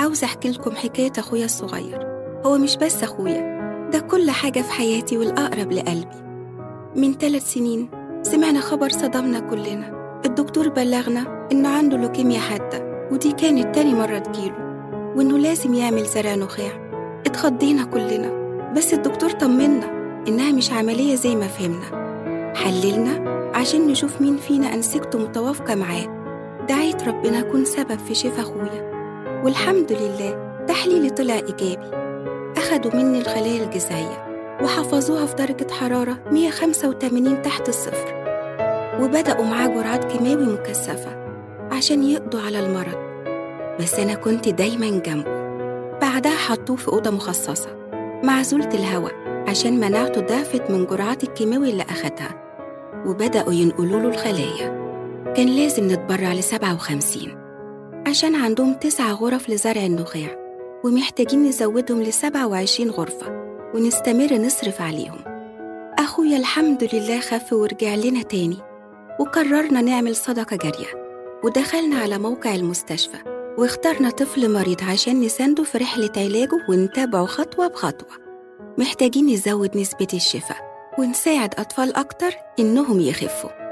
عاوزة أحكي لكم حكاية أخويا الصغير هو مش بس أخويا ده كل حاجة في حياتي والأقرب لقلبي من ثلاث سنين سمعنا خبر صدمنا كلنا الدكتور بلغنا إنه عنده لوكيميا حادة ودي كانت تاني مرة تجيله وإنه لازم يعمل زرع نخاع اتخضينا كلنا بس الدكتور طمنا إنها مش عملية زي ما فهمنا حللنا عشان نشوف مين فينا أنسجته متوافقة معاه دعيت ربنا أكون سبب في شفا أخويا والحمد لله تحليلي طلع إيجابي أخدوا مني الخلايا الجذعية وحفظوها في درجة حرارة 185 تحت الصفر وبدأوا معاه جرعات كيماوي مكثفة عشان يقضوا على المرض بس أنا كنت دايما جنبه بعدها حطوه في أوضة مخصصة معزولة الهواء عشان مناعته ضعفت من جرعات الكيماوي اللي أخدها وبدأوا ينقلوا له الخلايا كان لازم نتبرع ل 57 عشان عندهم تسع غرف لزرع النخاع ومحتاجين نزودهم ل 27 غرفة ونستمر نصرف عليهم أخويا الحمد لله خف ورجع لنا تاني وقررنا نعمل صدقة جارية ودخلنا على موقع المستشفى واخترنا طفل مريض عشان نسانده في رحلة علاجه ونتابعه خطوة بخطوة محتاجين نزود نسبة الشفاء ونساعد أطفال أكتر إنهم يخفوا